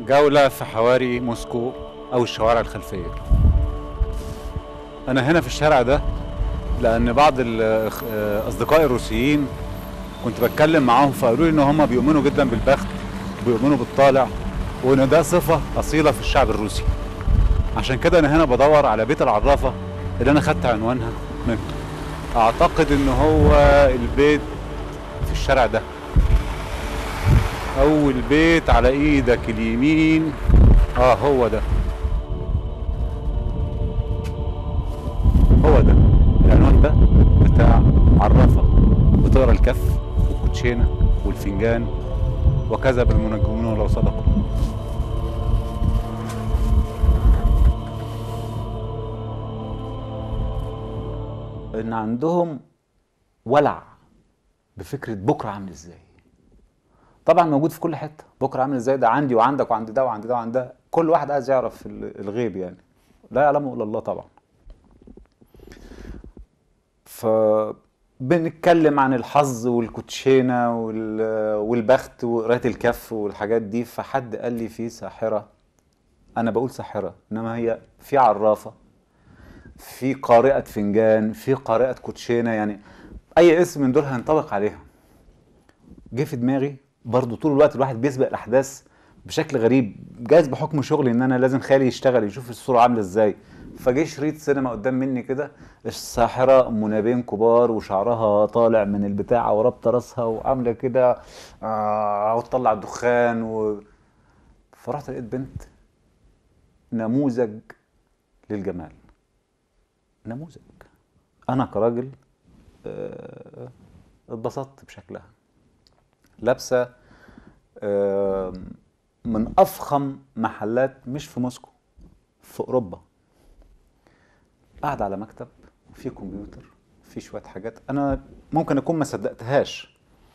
جولة في حواري موسكو أو الشوارع الخلفية أنا هنا في الشارع ده لأن بعض ال- آه، أصدقائي الروسيين كنت بتكلم معاهم فقالوا لي إن هم بيؤمنوا جدا بالبخت وبيؤمنوا بالطالع وإن ده صفة أصيلة في الشعب الروسي عشان كده أنا هنا بدور على بيت العرافة اللي أنا خدت عنوانها منه أعتقد إن هو البيت في الشارع ده أول بيت على إيدك اليمين آه هو ده هو ده العنوان ده بتاع عرافة بتقرا الكف والكوتشينة والفنجان وكذب المنجمون ولو صدقوا ان عندهم ولع بفكره بكره عامل ازاي طبعا موجود في كل حته بكره عامل ازاي ده عندي وعندك وعند ده وعند ده وعند ده كل واحد عايز يعرف ال- الغيب يعني لا يعلمه الا الله طبعا فبنتكلم عن الحظ والكوتشينه وال- والبخت وقرايه الكف والحاجات دي فحد قال لي في ساحره انا بقول ساحره انما هي في عرافه في قارئة فنجان في قارئة كوتشينة يعني أي اسم من دول هينطبق عليها جه في دماغي برضو طول الوقت الواحد بيسبق الأحداث بشكل غريب جايز بحكم شغلي إن أنا لازم خيالي يشتغل يشوف الصورة عاملة إزاي فجه شريط سينما قدام مني كده الساحرة منابين كبار وشعرها طالع من البتاع ورابطة راسها وعاملة كده آه وتطلع الدخان و... فرحت لقيت بنت نموذج للجمال نموذج انا كراجل آه، اتبسطت بشكلها لابسه آه، من افخم محلات مش في موسكو في اوروبا قاعده على مكتب في كمبيوتر في شويه حاجات انا ممكن اكون ما صدقتهاش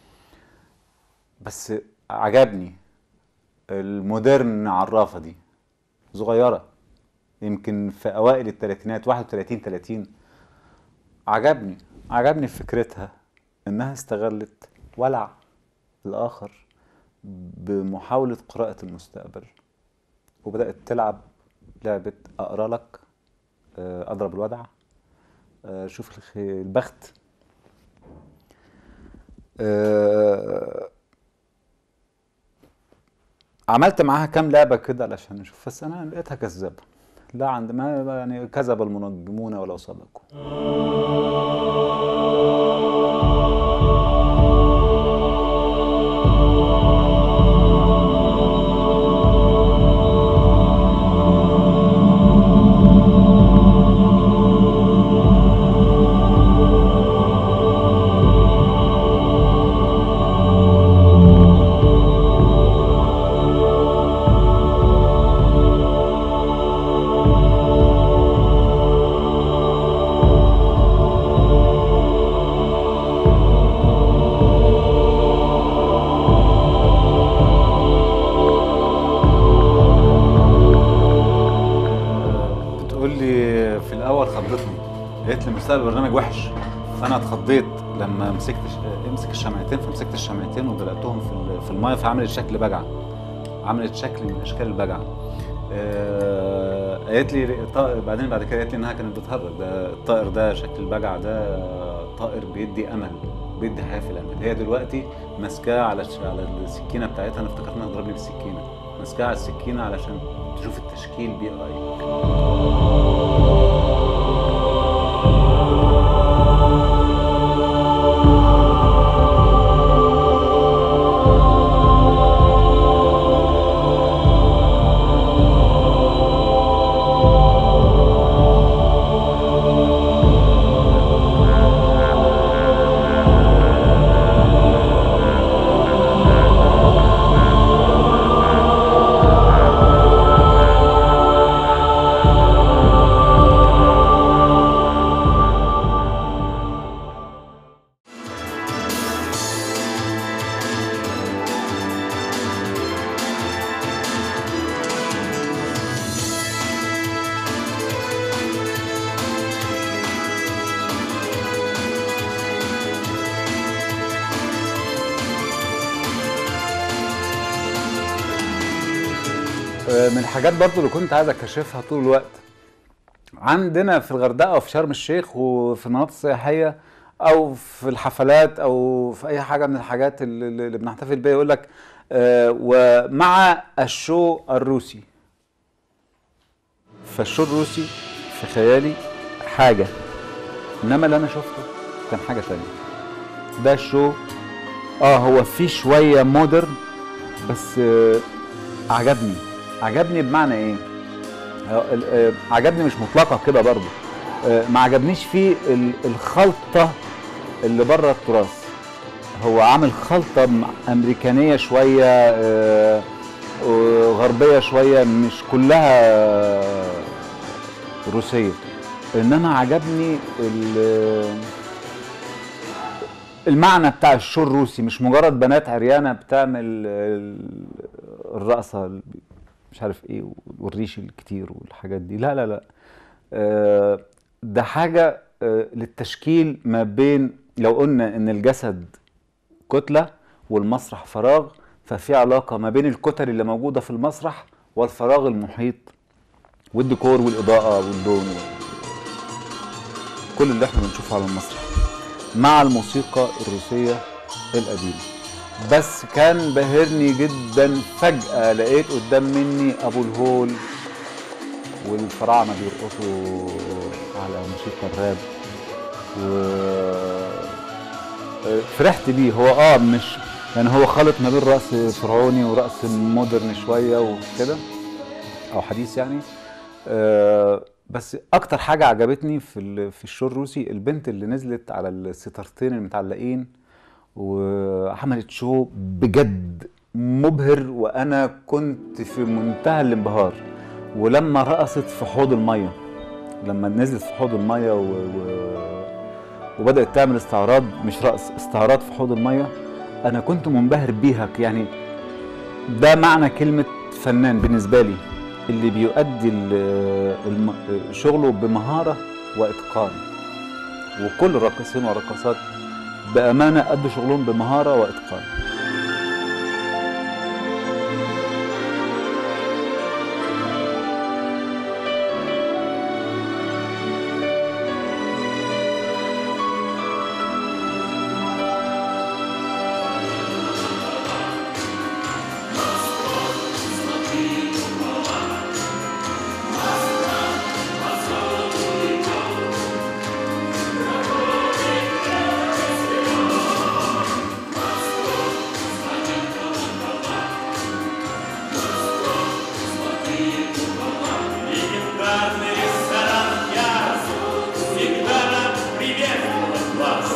بس عجبني المودرن عرافه دي صغيره يمكن في اوائل الثلاثينات 31 30 عجبني عجبني في فكرتها انها استغلت ولع الاخر بمحاوله قراءه المستقبل وبدات تلعب لعبه اقرا لك آه، اضرب الودع آه، شوف الخ- البخت آه، عملت معاها كام لعبة كده علشان نشوف بس أنا لقيتها كذابة لا عند ما يعني كذب المنجمون ولو صدقوا بتقول لي في الاول خضتني قالت لي مستقبل البرنامج وحش فانا اتخضيت لما مسكت ش- امسك الشمعتين فمسكت الشمعتين ودلقتهم في ال- في المايه فعملت شكل بجعه عملت شكل من اشكال البجعه آه، قالت لي طائر بعدين بعد كده قالت لي انها كانت بتهرج ده الطائر ده شكل البجعه ده طائر بيدي امل بيدي حياه في الامل هي دلوقتي ماسكاه على الش- على السكينه بتاعتها انا افتكرت انها تضربني بالسكينه ماسكاها على السكينه علشان تشوف التشكيل بيقرا ايه آه، من الحاجات برضو اللي كنت عايز اكتشفها طول الوقت عندنا في الغردقه وفي شرم الشيخ وفي المناطق السياحيه او في الحفلات او في اي حاجه من الحاجات اللي, اللي بنحتفل بيها يقول لك آه، ومع الشو الروسي فالشو الروسي في خيالي حاجه انما اللي انا شفته كان حاجه تانية ده الشو اه هو فيه شويه مودرن بس آه عجبني عجبني بمعنى ايه آه، ال- آه، عجبني مش مطلقه كده برضه آه، ما عجبنيش فيه ال- الخلطه اللي بره التراث هو عامل خلطه م- امريكانيه شويه آه، وغربيه شويه مش كلها آه، روسيه انما عجبني ال- المعنى بتاع الشو الروسي مش مجرد بنات عريانه بتعمل ال- الرقصه ال- مش عارف ايه والريش الكتير والحاجات دي لا لا لا آه، ده حاجه آه، للتشكيل ما بين لو قلنا ان الجسد كتله والمسرح فراغ ففي علاقه ما بين الكتل اللي موجوده في المسرح والفراغ المحيط والديكور والاضاءه واللون وال- كل اللي احنا بنشوفه على المسرح مع الموسيقى الروسية القديمة بس كان بهرني جدا فجأة لقيت قدام مني أبو الهول والفراعنة بيرقصوا على موسيقى الراب و فرحت بيه هو اه مش يعني هو خلط ما بين رقص فرعوني ورقص مودرن شوية وكده او حديث يعني آه بس اكتر حاجه عجبتني في ال- في الشو الروسي البنت اللي نزلت على الستارتين المتعلقين وعملت شو بجد مبهر وانا كنت في منتهى الانبهار ولما رقصت في حوض الميه لما نزلت في حوض الميه و... و... وبدات تعمل استعراض مش رقص استعراض في حوض الميه انا كنت منبهر بيها يعني ده معنى كلمة فنان بالنسبة لي اللي بيؤدي ال- الم- شغله بمهارة وإتقان وكل الراقصين والراقصات بأمانة أدوا شغلهم بمهارة وإتقان Легендарный ресторан «Ярус» всегда рад приветствовать вас.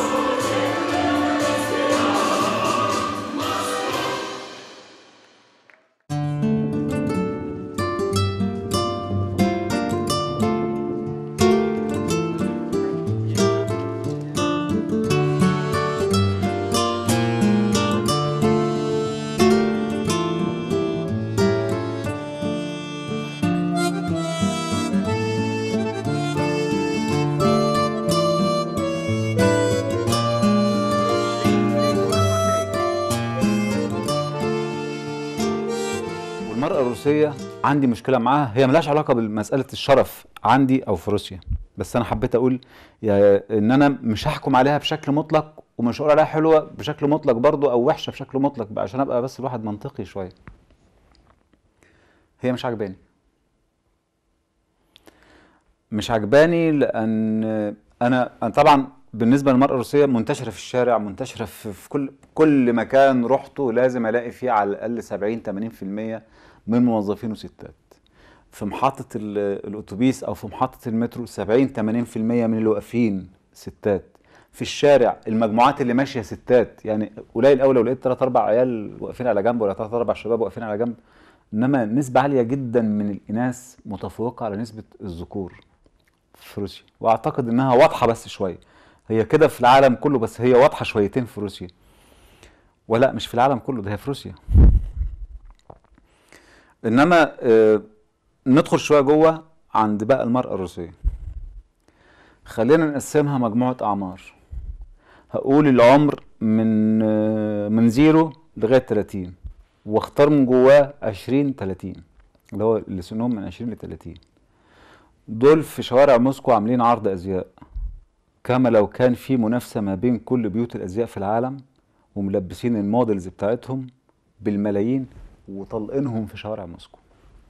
والمرأة الروسية عندي مشكلة معاها هي ملهاش علاقة بمسألة الشرف عندي أو في روسيا بس أنا حبيت أقول يا إن أنا مش هحكم عليها بشكل مطلق ومش هقول عليها حلوة بشكل مطلق برضو أو وحشة بشكل مطلق بقى عشان أبقى بس الواحد منطقي شوية هي مش عجباني مش عجباني لأن أنا أنا طبعا بالنسبة للمرأة الروسية منتشرة في الشارع منتشرة في, في كل كل مكان رحته لازم ألاقي فيه على الأقل 70 80% من موظفينه ستات في محطة ال- الأتوبيس أو في محطة المترو 70 80% من اللي واقفين ستات في الشارع المجموعات اللي ماشية ستات يعني قليل أوي لو لقيت تلات أربع عيال واقفين على جنب ولا تلات أربع شباب واقفين على جنب إنما نسبة عالية جدا من الإناث متفوقة على نسبة الذكور في روسيا واعتقد انها واضحه بس شويه هي كده في العالم كله بس هي واضحه شويتين في روسيا ولا مش في العالم كله ده هي في روسيا انما آه، ندخل شويه جوه عند بقى المراه الروسيه خلينا نقسمها مجموعه اعمار هقول العمر من آه، من زيرو لغايه 30 واختار من جواه 20 30 اللي هو اللي سنهم من 20 ل 30 دول في شوارع موسكو عاملين عرض ازياء كما لو كان في منافسه ما بين كل بيوت الازياء في العالم وملبسين المودلز بتاعتهم بالملايين وطلقينهم في شوارع موسكو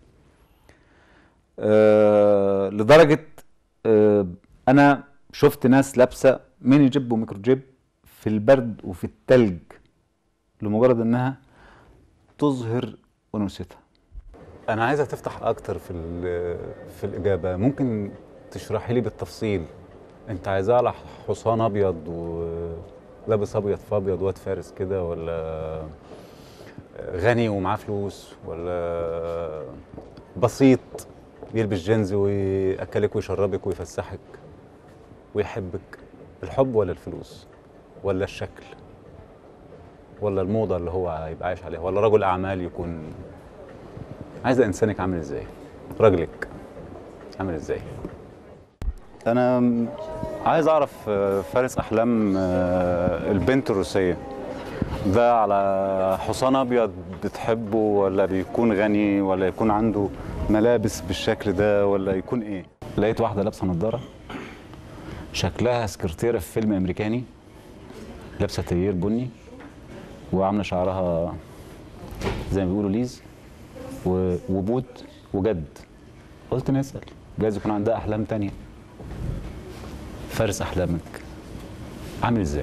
آه لدرجه آه انا شفت ناس لابسه ميني جيب وميكرو جيب في البرد وفي التلج لمجرد انها تظهر انوثتها انا عايزك تفتح اكتر في ال- في الاجابه ممكن تشرحي لي بالتفصيل انت عايزاه على حصان ابيض ولابس ابيض في ابيض واد فارس كده ولا غني ومعاه فلوس ولا بسيط بيلبس جينز وياكلك ويشربك ويفسحك ويحبك الحب ولا الفلوس ولا الشكل ولا الموضه اللي هو هيبقى عايش عليها ولا رجل اعمال يكون عايزه انسانك عامل ازاي راجلك عامل ازاي انا م- عايز اعرف آه، فارس احلام آه، البنت الروسيه ده على حصان ابيض بتحبه ولا بيكون غني ولا يكون عنده ملابس بالشكل ده ولا يكون ايه لقيت واحده لابسه نظاره شكلها سكرتيره في فيلم امريكاني لابسه تيير بني وعامله شعرها زي ما بيقولوا ليز و- وبوت وجد قلت نسال جايز يكون عندها احلام تانية فارس احلامك عامل ازاي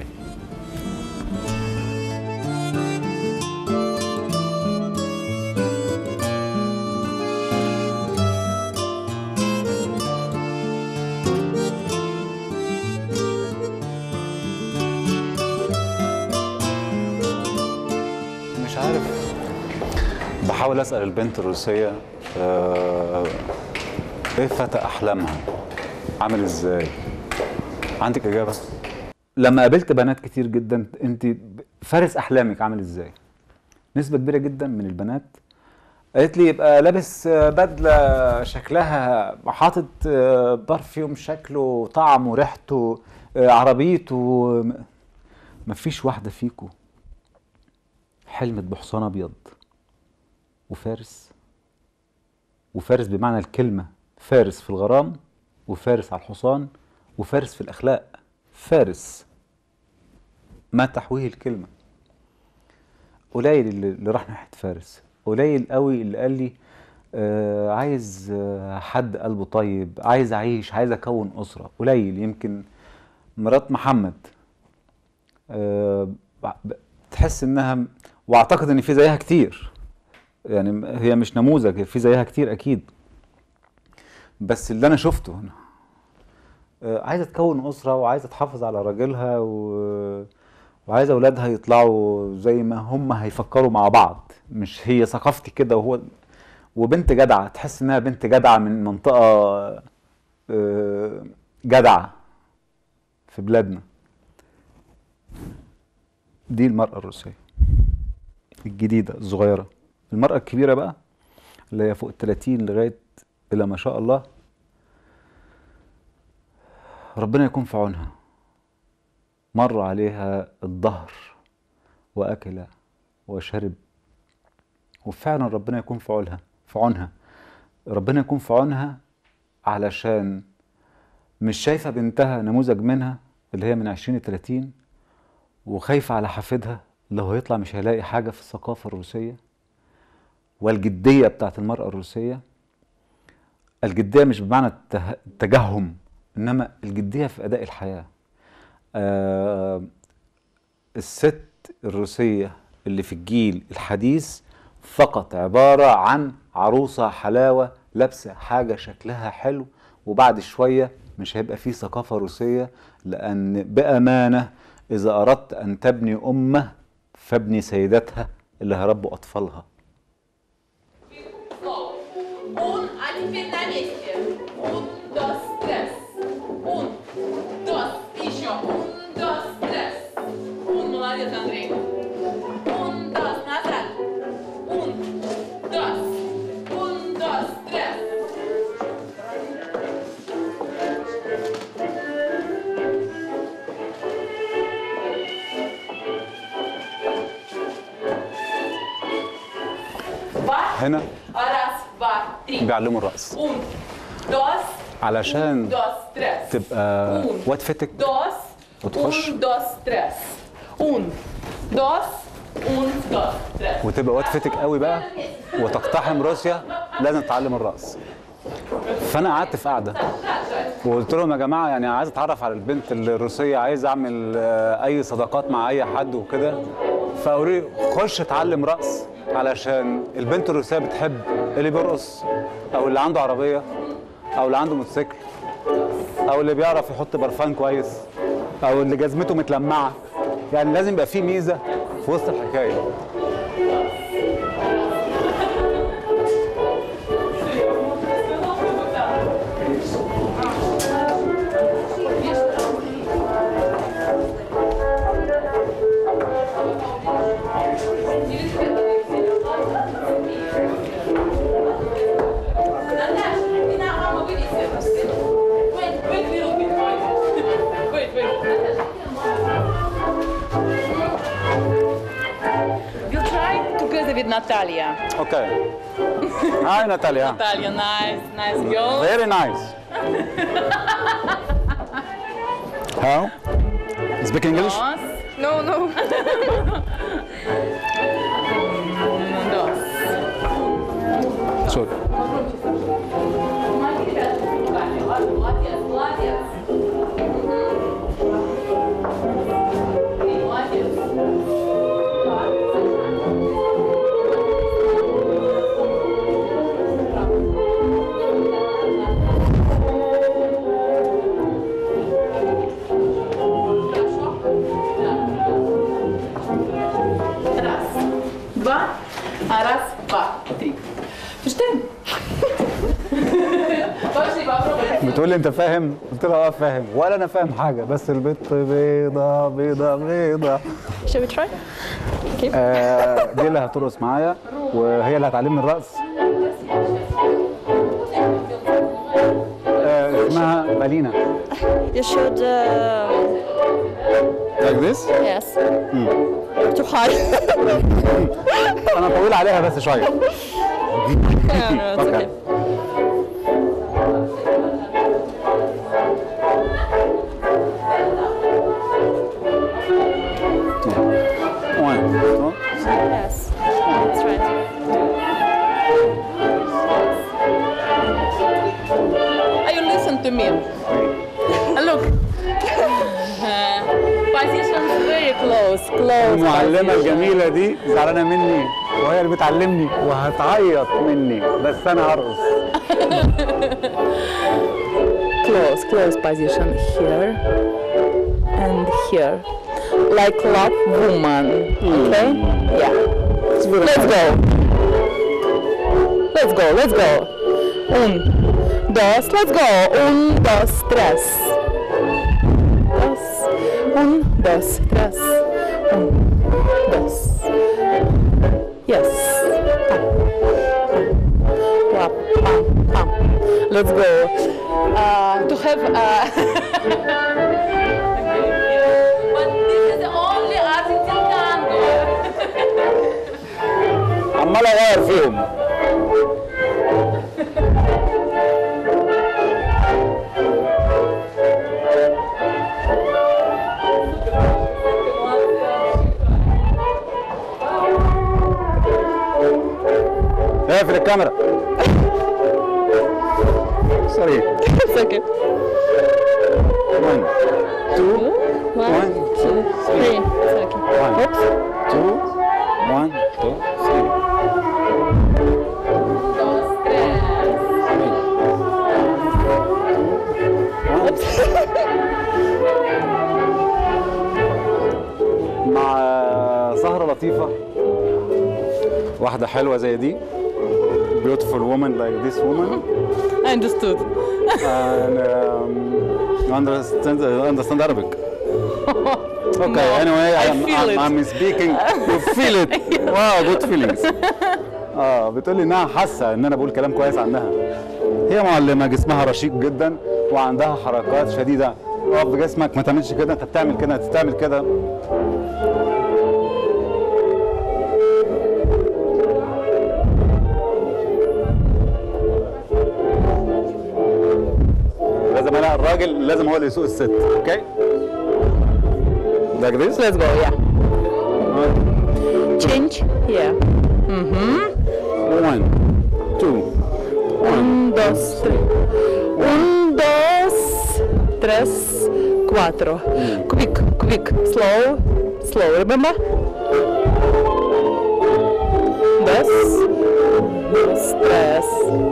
مش عارف بحاول اسال البنت الروسيه آه، ايه فتى احلامها عامل ازاي عندك اجابه لما قابلت بنات كتير جدا انت ب- فارس احلامك عامل ازاي نسبه كبيره جدا من البنات قالت لي يبقى لابس آه، بدله شكلها حاطط آه، برفيوم شكله طعمه ريحته آه، عربيته م- مفيش واحده فيكو حلمت بحصان ابيض وفارس وفارس بمعنى الكلمه فارس في الغرام وفارس على الحصان وفارس في الاخلاق فارس ما تحويه الكلمه قليل اللي اللي راح ناحيه فارس قليل قوي اللي قال لي آه عايز آه حد قلبه طيب عايز اعيش عايز اكون اسره قليل يمكن مرات محمد آه ب- تحس انها واعتقد ان في زيها كتير يعني هي مش نموذج في زيها كتير اكيد بس اللي انا شفته هنا آه، عايزه تكون اسره وعايزه تحافظ على راجلها و... وعايزه اولادها يطلعوا زي ما هم هيفكروا مع بعض مش هي ثقافتي كده وهو وبنت جدعه تحس انها بنت جدعه من منطقه آه، جدعه في بلادنا دي المرأة الروسية الجديدة الصغيرة المرأة الكبيرة بقى اللي هي فوق التلاتين لغاية إلى ما شاء الله ربنا يكون في عونها مر عليها الدهر وأكل وشرب وفعلا ربنا يكون في عونها في عونها ربنا يكون في عونها علشان مش شايفة بنتها نموذج منها اللي هي من عشرين لتلاتين وخايفة على حفيدها لو هيطلع مش هيلاقي حاجة في الثقافة الروسية والجدية بتاعت المرأة الروسية الجدية مش بمعنى الته- التجهم إنما الجدية في أداء الحياة آه الست الروسية اللي في الجيل الحديث فقط عبارة عن عروسة حلاوة لابسة حاجة شكلها حلو وبعد شوية مش هيبقى فيه ثقافة روسية لأن بأمانة إذا أردت أن تبني أمة فابني سيداتها اللي هيربوا أطفالها Slow. Un, а теперь на месте. Un, dos, tres. Un, dos, еще. Un, dos, tres. Un, молодец, Андрей. Un, dos, назад. Un, dos. Un, dos, tres. Два. هنا Раз, два, три. بيعلموا الرقص Un, dos, علشان un, dos, tres. تبقى Un, وتفتك dos, وتخش. un, dos, tres. Un, dos, un, dos, tres. وتبقى وتفتك قوي بقى وتقتحم روسيا لازم تتعلم الرقص فانا قعدت في قعده وقلت لهم يا جماعه يعني عايز اتعرف على البنت الروسيه عايز اعمل آه، اي صداقات مع اي حد وكده فقالوا لي خش اتعلم رقص علشان البنت الروسيه بتحب اللي بيرقص او اللي عنده عربيه او اللي عنده موتوسيكل او اللي بيعرف يحط برفان كويس او اللي جزمته متلمعه يعني لازم يبقى في ميزه في وسط الحكايه Wait, wait a little bit. Wait, wait. We'll try together with Natalia. Okay. Hi, Natalia. Natalia, nice, nice girl. Very nice. How? Speak English? Dos, No, no. dos. Sure. Молодец, молодец. Молодец. Раз, два, а раз, два, три. Verstehen? Пошли попробуем. بتقول لي انت فاهم؟ قلت لها اه فاهم ولا انا فاهم حاجه بس البت بيضه بيضه بيضه Shall we try? آه دي اللي هترقص معايا وهي اللي هتعلمني الرقص آه اسمها مالينا You should. Uh, like this yes. You're too high. انا طويل عليها بس شويه no, no, it's Okay. okay. One, two, three. Yes. That's right. Are you listen to me? Look. Positions very close, close. المعلمة position. الجميلة دي زعلانة مني وهي اللي بتعلمني وهتعيط مني بس أنا هرقص Close, close position here and here. Like love woman. Okay? Yeah. Let's go. Let's go, let's go. Un, dos, let's go. Un, dos, tres. Dos. Un, dos, tres. Un, dos. Yes. Pam, pam, pam. Let's go. Uh, to have. Uh, but this is only Argentine tango. عمال أغير فيهم اقفل الكاميرا سوري It's okay. 1 2 One, 1 2 three. It's okay. 1 Oops. 2 1 2 3 مع سهرة لطيفة واحدة حلوة زي دي beautiful woman like this woman I understood. and um, you understand, understand Arabic okay anyway I I'm, feel I'm, it. I'm speaking you feel it wow good feelings اه بتقول لي انها حاسه ان انا بقول كلام كويس عنها هي معلمه جسمها رشيق جدا وعندها حركات شديده اقف بجسمك ما تعملش كده انت بتعمل كده انت بتعمل كده الراجل لازم هو اللي يسوق الست اوكي like this Let's go, yeah. Change. Yeah. one two Un, dos, tres. Un, dos, tres, cuatro. Quick, quick. Slow, slow. Remember? Dos, dos, tres.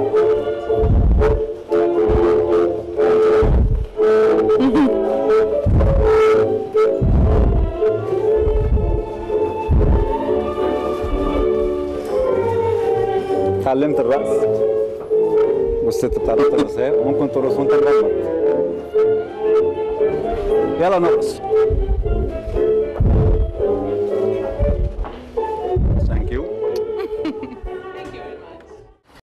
اتعلمت الرقص والست بتعرف ترقص اهي ممكن ترقص وانت مغمض يلا نرقص